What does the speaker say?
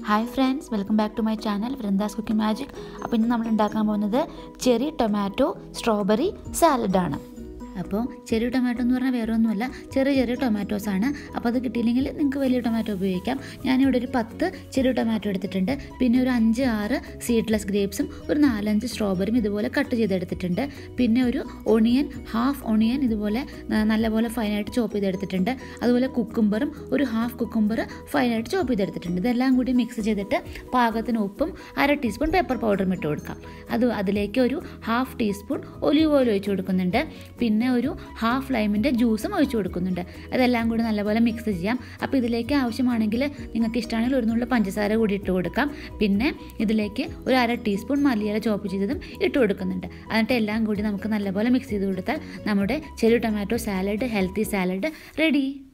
hi friends welcome back to my channel Vrinda's cooking magic അപ്പോൾ ഇന്ന് നമ്മൾ ഉണ്ടാക്കാൻ പോകുന്നത് ചെറി ടൊമാറ്റോ സ്ട്രോബെറി സാലഡാണ് അപ്പോൾ ചെറിയ ടൊമാറ്റോ എന്ന് പറഞ്ഞാൽ വേറെ ഒന്നുമല്ല ചെറിയ ചെറിയ ടൊമാറ്റോസ് ആണ് അപ്പോൾ അത് കിട്ടിയില്ലെങ്കിൽ നിങ്ങൾക്ക് വലിയ ടൊമാറ്റോ ഉപയോഗിക്കാം ഞാനിവിടെ ഒരു പത്ത് ചെറിയ ടൊമാറ്റോ എടുത്തിട്ടുണ്ട് പിന്നെ ഒരു അഞ്ച് ആറ് സീഡ്ലെസ് ഗ്രേപ്സും ഒരു നാലഞ്ച് സ്ട്രോബെറിയും ഇതുപോലെ കട്ട് ചെയ്തെടുത്തിട്ടുണ്ട് പിന്നെ ഒരു ഒണിയൻ ഹാഫ് ഒണിയൻ ഇതുപോലെ ന- നല്ലപോലെ ഫൈനായിട്ട് ചോപ്പ് ചെയ്തെടുത്തിട്ടുണ്ട് അതുപോലെ കുക്കുംബറും ഒരു ഹാഫ് കുക്കുംബർ ഫൈനായിട്ട് ചോപ്പ് ചെയ്തെടുത്തിട്ടുണ്ട് ഇതെല്ലാം കൂടി മിക്സ് ചെയ്തിട്ട് പാകത്തിന് ഉപ്പും അര ടീസ്പൂൺ പെപ്പർ പൗഡറും ഇട്ട് കൊടുക്കാം അത് അതിലേക്ക് ഒരു ഹാഫ് ടീസ്പൂൺ ഒലിവ് ഓയിൽ ഒഴിച്ച് കൊടുക്കുന്നുണ്ട് പിന്നെ ഒരു ഹാഫ് ലൈമിൻ്റെ ജ്യൂസും ഒഴിച്ച് കൊടുക്കുന്നുണ്ട് അതെല്ലാം കൂടി നല്ലപോലെ മിക്സ് ചെയ്യാം അപ്പോൾ ഇതിലേക്ക് ആവശ്യമാണെങ്കിൽ നിങ്ങൾക്ക് ഇഷ്ടമാണെങ്കിൽ ഒരു നുള്ള പഞ്ചസാര കൂടി ഇട്ട് കൊടുക്കാം പിന്നെ ഇതിലേക്ക് ഒരു അര ടീസ്പൂൺ മല്ലിയില ചോപ്പ് ചെയ്തതും ഇട്ട് കൊടുക്കുന്നുണ്ട് എന്നിട്ട് എല്ലാം കൂടി നമുക്ക് നല്ലപോലെ മിക്സ് ചെയ്ത് കൊടുത്താൽ നമ്മുടെ ചെറിയ tomato salad healthy salad ready